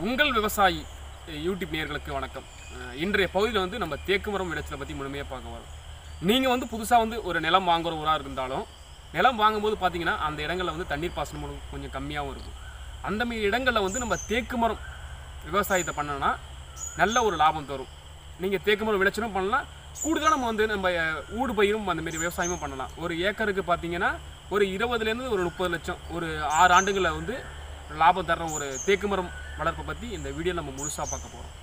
உங்கள் விவசாயி யூடியூப் நேயர்களுக்கு வணக்கம் அஹ் இன்றைய பகுதியில் வந்து நம்ம தேக்கு மரம் விளைச்சலை பற்றி முழுமையாக பார்க்க வரோம் நீங்கள் வந்து புதுசாக வந்து ஒரு நிலம் வாங்குறவராக இருந்தாலும் நிலம் வாங்கும்போது பார்த்தீங்கன்னா அந்த இடங்களில் வந்து தண்ணீர் பாசனம் கொஞ்சம் கம்மியாகவும் இருக்கும் அந்த மாதிரி இடங்களில் வந்து நம்ம தேக்கு மரம் விவசாயத்தை பண்ணோன்னா நல்ல ஒரு லாபம் தரும் நீங்கள் தேக்கு மரம் விளைச்சலும் பண்ணலாம் கூடுதலாக நம்ம வந்து நம்ம அஹ், ஊடு பயிரும் அந்த மாதிரி விவசாயமும் பண்ணலாம் ஒரு ஏக்கருக்கு பார்த்தீங்கன்னா ஒரு இருபதுலேருந்து ஒரு முப்பது லட்சம் ஒரு ஆறு ஆண்டுகளில் வந்து லாபம் தர்ற ஒரு தேக்கு மரம் வளர்ப்பை பற்றி இந்த வீடியோ நம்ம முழுசாக பார்க்க போகிறோம்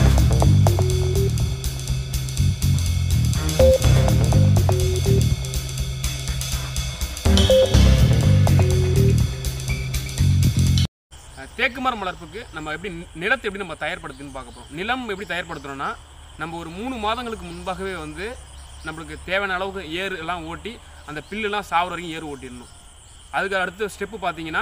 தேக்கு மரம் வளர்ப்புக்கு நம்ம எப்படி நி- நிலத்தை எப்படி நம்ம தயார்படுத்துன்னு பார்க்க போகிறோம் நிலம் எப்படி தயார்படுத்துகிறோன்னா நம்ம ஒரு மூணு மாதங்களுக்கு முன்பாகவே வந்து நம்மளுக்கு தேவையான அளவுக்கு ஏர் எல்லாம் ஓட்டி அந்த பில்லுலாம் சாவர வரைக்கும் ஏர் ஓட்டிடணும் அதுக்கு அடுத்த ஸ்டெப்பு பார்த்தீங்கன்னா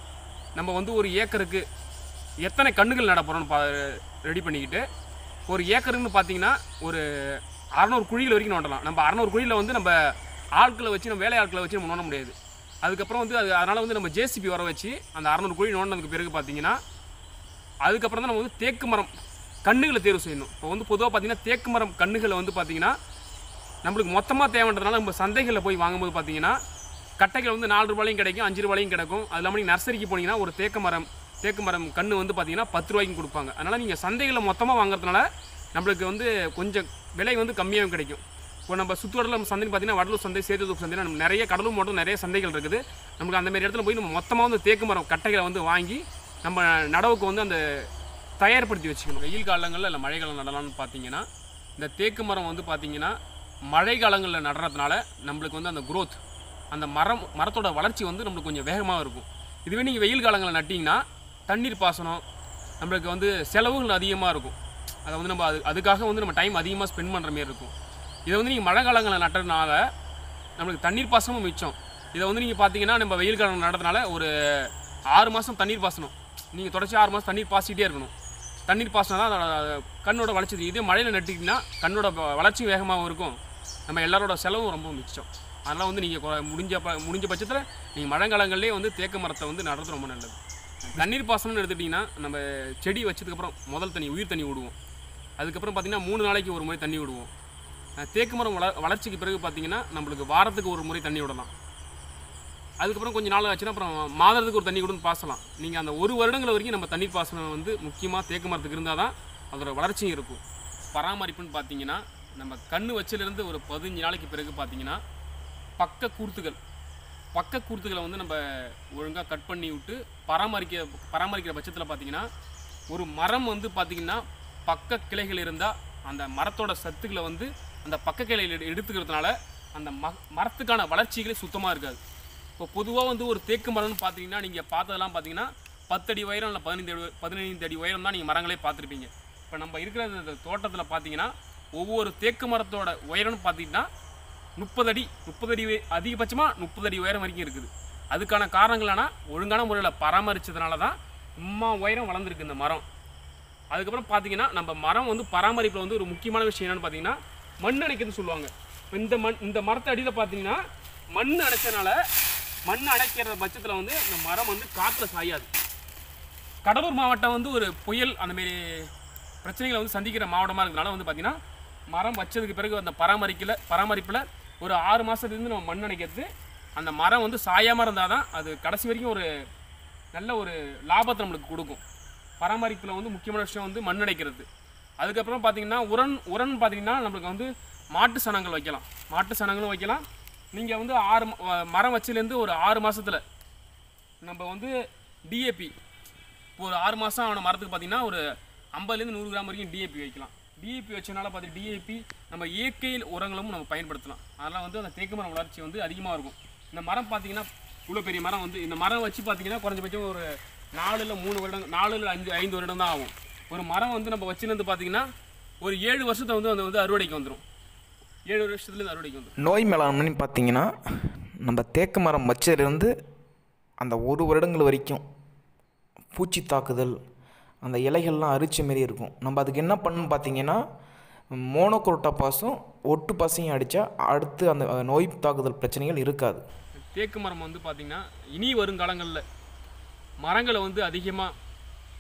நம்ம வந்து ஒரு ஏக்கருக்கு எத்தனை கண்ணுகள் நட போகிறோம்னு பா ரெடி பண்ணிக்கிட்டு ஒரு ஏக்கருன்னு பார்த்தீங்கன்னா ஒரு அறநூறு குழிகள் வரைக்கும் நோண்டலாம் நம்ம அறநூறு குழியில் வந்து நம்ம ஆட்களை வச்சு நம்ம வேலை ஆட்களை வச்சு நம்ம நோண்ட முடியாது அதுக்கப்புறம் வந்து அது அதனால் வந்து நம்ம ஜேசிபி வர வச்சு அந்த அறநூறு குழி நோண்டினதுக்கு பிறகு பார்த்தீங்கன்னா அதுக்கப்புறம் தான் நம்ம வந்து தேக்கு மரம் கண்ணுகளை தேர்வு செய்யணும் இப்போ வந்து பொதுவாக பார்த்தீங்கன்னா தேக்கு மரம் கண்ணுகளை வந்து பார்த்தீங்கன்னா நம்மளுக்கு மொத்தமாக தேவைன்றதுனால நம்ம சந்தைகளில் போய் வாங்கும்போது பார்த்தீங்கன்னா கட்டைகள் வந்து நாலு ரூபாயும் கிடைக்கும் அஞ்சு ரூபாயும் கிடைக்கும் அது இல்லாமல் நீங்கள் நர்சரிக்கு போனீங்கன்னா ஒரு தேக்கு மரம் தேக்கு மரம் கன்று வந்து பார்த்தீங்கன்னா பத்து ரூபாய்க்கும் கொடுப்பாங்க அதனால் நீங்கள் சந்தைகளில் மொத்தமாக வாங்குறதுனால நம்மளுக்கு வந்து கொஞ்சம் விலை வந்து கம்மியாகவும் கிடைக்கும் இப்போ நம்ம சுற்றுவட்டத்தில் நம்ம சந்தைன்னு பார்த்தீங்கன்னா வடலூர் சந்தை சேதுத்தூர் சந்தை நம்ம நிறைய கடலூர் மட்டும் நிறைய சந்தைகள் இருக்குது நமக்கு அந்த மாதிரி இடத்துல போய் நம்ம மொத்தமாக வந்து தேக்கு மரம் கட்டைகளை வந்து வாங்கி நம்ம நடவுக்கு வந்து அந்த தயார்படுத்தி வச்சுக்கணும் வெயில் காலங்களில் இல்லை மழை காலம் நடலாம்னு பார்த்தீங்கன்னா இந்த தேக்கு மரம் வந்து பார்த்தீங்கன்னா மழை காலங்களில் நடுறதுனால நம்மளுக்கு வந்து அந்த growth அந்த மரம் மரத்தோட வளர்ச்சி வந்து நம்மளுக்கு கொஞ்சம் வேகமாக இருக்கும் இதுவே நீங்கள் வெயில் காலங்களில் நட்டிங்கன்னா தண்ணீர் பாசனம் நம்மளுக்கு வந்து செலவுகள் அதிகமாக இருக்கும் அதை வந்து நம்ம அது அதுக்காக வந்து நம்ம டைம் அதிகமாக ஸ்பெண்ட் பண்ணுற மாதிரி இருக்கும் இதை வந்து நீங்கள் மழை காலங்களில் நட்டுறதுனால நம்மளுக்கு தண்ணீர் பாசனமும் மிச்சம் இதை வந்து நீங்கள் பார்த்தீங்கன்னா நம்ம வெயில் காலம் நடறதுனால ஒரு ஆறு மாதம் தண்ணீர் பாசனம் நீங்கள் தொடர்ச்சி ஆறு மாதம் தண்ணீர் பாசிக்கிட்டே இருக்கணும் தண்ணீர் பாசனம் தான் அதோட கண்ணோட வளர்ச்சி தெரியும். இதே மழையில் நட்டிங்கன்னா கண்ணோட வ- வளர்ச்சியும் வேகமாகவும் இருக்கும் நம்ம எல்லாரோட செலவும் ரொம்ப மிச்சம் அதனால் வந்து நீங்கள் முடிஞ்ச ப முடிஞ்ச பட்சத்தில் நீங்கள் மழைக்காலங்கள்லேயே வந்து தேக்கு மரத்தை வந்து நடுறது ரொம்ப நல்லது தண்ணீர் பாசனம்னு எடுத்துட்டிங்கன்னா நம்ம செடி வச்சதுக்கப்புறம் முதல் தண்ணி உயிர் தண்ணி விடுவோம் அதுக்கப்புறம் பார்த்திங்கன்னா மூணு நாளைக்கு ஒரு முறை தண்ணி விடுவோம் அஹ் தேக்கு மரம் வள வளர்ச்சிக்கு பிறகு பார்த்தீங்கன்னா நம்மளுக்கு வாரத்துக்கு ஒரு முறை தண்ணி விடலாம் அதுக்கப்புறம் கொஞ்சம் நாள் ஆச்சுன்னா அப்புறம் மாதத்துக்கு ஒரு தண்ணி கூட பாசலாம் நீங்கள் அந்த ஒரு வருடங்கள் வரைக்கும் நம்ம தண்ணீர் பாசனம் வந்து முக்கியமாக தேக்கு மரத்துக்கு இருந்தால் தான் அதோட வளர்ச்சியும் இருக்கும் பராமரிப்புன்னு பார்த்தீங்கன்னா நம்ம கண்ணு வச்சிலிருந்து ஒரு பதினஞ்சு நாளைக்கு பிறகு பார்த்தீங்கன்னா பக்க கூர்த்துகள் பக்க கூர்த்துகளை வந்து நம்ம ஒழுங்காக கட் பண்ணி விட்டு பராமரிக்க பராமரிக்கிற பட்சத்தில் பார்த்தீங்கன்னா ஒரு மரம் வந்து பார்த்தீங்கன்னா பக்க கிளைகள் இருந்தால் அந்த மரத்தோட சத்துக்களை வந்து அந்த பக்க கிளைகள் எடு- எடுத்துக்கிறதுனால அந்த ம மரத்துக்கான வளர்ச்சிகளே சுத்தமாக இருக்காது இப்போ பொதுவாக வந்து ஒரு தேக்கு மரம்னு பார்த்தீங்கன்னா நீங்கள் பார்த்ததெல்லாம் பார்த்தீங்கன்னா பத்தடி உயரம் இல்லை பதினைந்து அடி பதினைந்து அடி உயரம் தான் நீங்கள் மரங்களே பார்த்துருப்பீங்க இப்போ நம்ம இருக்கிற இந்த தோட்டத்தில் பார்த்தீங்கன்னா ஒவ்வொரு தேக்கு மரத்தோட உயரம்னு பார்த்தீங்கன்னா முப்பது அடி முப்பது அடி உய- அதிகபட்சமாக முப்பது அடி உயரம் வரைக்கும் இருக்குது அதுக்கான காரணங்கள் என்னன்னா ஒழுங்கான முறையில் பராமரித்ததுனால தான் இம்மா உயரம் வளர்ந்துருக்கு இந்த மரம் அதுக்கப்புறம் பார்த்தீங்கன்னா நம்ம மரம் வந்து பராமரிப்பில் வந்து ஒரு முக்கியமான விஷயம் என்னன்னு பார்த்தீங்கன்னா மண் அணைக்கிறதுன்னு சொல்லுவாங்க இப்ப இந்த மண் இந்த மரத்தை அடியில் பார்த்தீங்கன்னா மண் அடைச்சனால மண் அடைக்கிற பட்சத்தில் வந்து இந்த மரம் வந்து காற்றுல சாயாது கடலூர் மாவட்டம் வந்து ஒரு புயல் அந்த மாதிரி பிரச்சனைகளை வந்து சந்திக்கிற மாவட்டமாக இருக்கிறதுனால வந்து பார்த்திங்கன்னா மரம் வச்சதுக்கு பிறகு அந்த பராமரிக்கல பராமரிப்பில் ஒரு ஆறு மாதத்துலேருந்து நம்ம மண் அணைக்கிறது அந்த மரம் வந்து சாயாமல் இருந்தால் தான் அது கடைசி வரைக்கும் ஒரு நல்ல ஒரு லாபத்தை நம்மளுக்கு கொடுக்கும் பராமரிப்பில் வந்து முக்கியமான விஷயம் வந்து மண் அடைக்கிறது அதுக்கப்புறம் பார்த்தீங்கன்னா உரன் உரன் பார்த்தீங்கன்னா நம்மளுக்கு வந்து மாட்டு சனங்கள் வைக்கலாம் மாட்டு சனங்களும் வைக்கலாம் நீங்கள் வந்து ஆறு ம- வ- மரம் வச்சிலேருந்து ஒரு ஆறு மாதத்தில் நம்ம வந்து டிஏபி இப்போ ஒரு ஆறு மாதம் ஆன மரத்துக்கு பார்த்தீங்கன்னா ஒரு ஐம்பதுலேருந்து நூறு கிராம் வரைக்கும் டிஏபி வைக்கலாம் டிஏபி வச்சனால பார்த்து டிஏபி நம்ம இயற்கை உரங்களும் நம்ம பயன்படுத்தலாம் அதனால் வந்து அந்த தேக்கு மரம் வளர்ச்சி வந்து அதிகமாக இருக்கும் இந்த மரம் பார்த்தீங்கன்னா இவ்வளோ பெரிய மரம் வந்து இந்த மரம் வச்சு பார்த்தீங்கன்னா குறைஞ்சபட்சம் ஒரு நாலு இல்லை மூணு வருடம் நாலு இல்லை அஞ்சு ஐந்து வருடம் தான் ஆகும் ஒரு மரம் வந்து நம்ம வச்சுலேருந்து பார்த்தீங்கன்னா ஒரு ஏழு வருஷத்தை வந்து அது வந்து அறுவடைக்கு வந்துடும் ஏழு வருஷத்துலேருந்து அறுவடைக்கு வந்துடும் நோய் மேலாண்மைன்னு பார்த்தீங்கன்னா நம்ம தேக்கு மரம் வச்சதுலேருந்து அந்த ஒரு வருடங்கள் வரைக்கும் பூச்சி தாக்குதல் அந்த இலைகள்லாம் அரிச்ச மாரி இருக்கும் நம்ம அதுக்கு என்ன பண்ணணும்னு பார்த்தீங்கன்னா மோனோக்ரோட்டா பாசும் ஒட்டு பாசையும் அடித்தா அடுத்து அந்த அஹ், நோய் தாக்குதல் பிரச்சனைகள் இருக்காது தேக்கு மரம் வந்து பார்த்திங்கன்னா இனி வருங்காலங்களில் மரங்களை வந்து அதிகமாக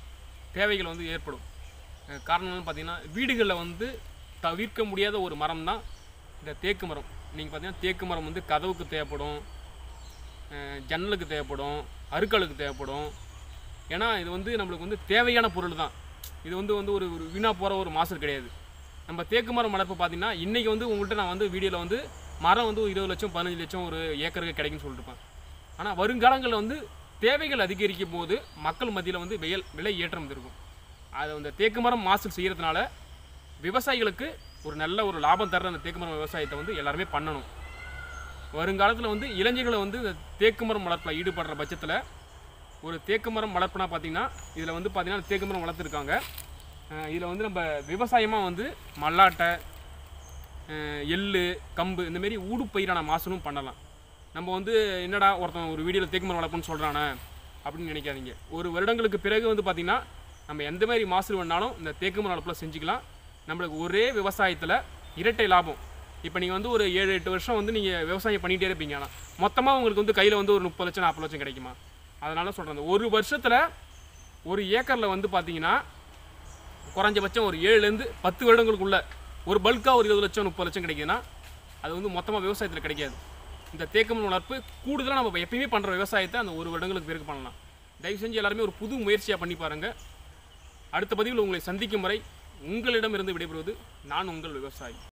தேவைகள் வந்து ஏற்படும் அஹ் காரணம் வந்து பார்த்தீங்கன்னா வீடுகளில் வந்து தவிர்க்க முடியாத ஒரு மரம் தான் இந்த தேக்கு மரம் நீங்கள் பார்த்தீங்கன்னா தேக்கு மரம் வந்து கதவுக்கு தேவைப்படும் அஹ் ஜன்னலுக்கு தேவைப்படும் அருக்களுக்கு தேவைப்படும் ஏன்னா இது வந்து நம்மளுக்கு வந்து தேவையான பொருள் தான் இது வந்து வந்து ஒரு ஒரு வீணாக போகிற ஒரு மாசல் கிடையாது நம்ம தேக்கு மரம் வளர்ப்பு பார்த்தீங்கன்னா இன்றைக்கி வந்து உங்கள்கிட்ட நான் வந்து வீடியோவில் வந்து மரம் வந்து ஒரு இருபது லட்சம் பதினஞ்சு லட்சம் ஒரு ஏக்கருக்கு கிடைக்குன்னு சொல்லிட்டுருப்பேன் ஆனால் வருங்காலங்களில் வந்து தேவைகள் அதிகரிக்கும் போது மக்கள் மத்தியில் வந்து வியல் விலை ஏற்றம் இருக்கும் அது அந்த தேக்கு மரம் மாசல் செய்கிறதுனால விவசாயிகளுக்கு ஒரு நல்ல ஒரு லாபம் தர்ற அந்த தேக்கு மரம் விவசாயத்தை வந்து எல்லாருமே பண்ணணும் வருங்காலத்தில் வந்து இளைஞர்களை வந்து இந்த தேக்கு மரம் வளர்ப்பில் ஈடுபடுற பட்சத்தில் ஒரு தேக்கு மரம் வளர்ப்புனா பார்த்தீங்கன்னா இதில் வந்து பார்த்தீங்கன்னா தேக்கு மரம் வளர்த்துருக்காங்க இதில் வந்து நம்ம விவசாயமாக வந்து மல்லாட்டை அஹ் எள்ளு கம்பு இந்த மாதிரி ஊடு பயிரான மாசனும் பண்ணலாம் நம்ம வந்து என்னடா ஒருத்தன் ஒரு வீடியோவில் தேக்கு மரம் வளர்ப்புன்னு சொல்கிறானே அப்படின்னு நினைக்காதீங்க ஒரு வருடங்களுக்கு பிறகு வந்து பார்த்திங்கன்னா நம்ம எந்த மாதிரி மாசு வேணாலும் இந்த தேக்கு மரம் வளர்ப்பில் செஞ்சுக்கலாம் நம்மளுக்கு ஒரே விவசாயத்தில் இரட்டை லாபம் இப்போ நீங்கள் வந்து ஒரு ஏழு எட்டு வருஷம் வந்து நீங்கள் விவசாயம் பண்ணிகிட்டே இருப்பீங்க ஆனால் மொத்தமாக உங்களுக்கு வந்து கையில் வந்து ஒரு முப்பது லட்சம் நாற்பது லட்சம் கிடைக்குமா அதனால சொல்கிறேன் ஒரு வருஷத்தில் ஒரு ஏக்கரில் வந்து பார்த்தீங்கன்னா குறைஞ்சபட்சம் ஒரு ஏழுலேருந்து பத்து வருடங்களுக்குள்ள ஒரு பல்காக ஒரு இருபது லட்சம் முப்பது லட்சம் கிடைக்குதுன்னா அது வந்து மொத்தமாக விவசாயத்தில் கிடைக்காது இந்த தேக்கம் வளர்ப்பு கூடுதலாக நம்ம எப்பயுமே பண்ணுற விவசாயத்தை அந்த ஒரு வருடங்களுக்கு பிறகு பண்ணலாம் தயவு செஞ்சு எல்லாருமே ஒரு புது முயற்சியாக பண்ணி பாருங்கள் அடுத்த பதிவில் உங்களை சந்திக்கும் வரை உங்களிடமிருந்து விடைபெறுவது நான் உங்கள் விவசாயி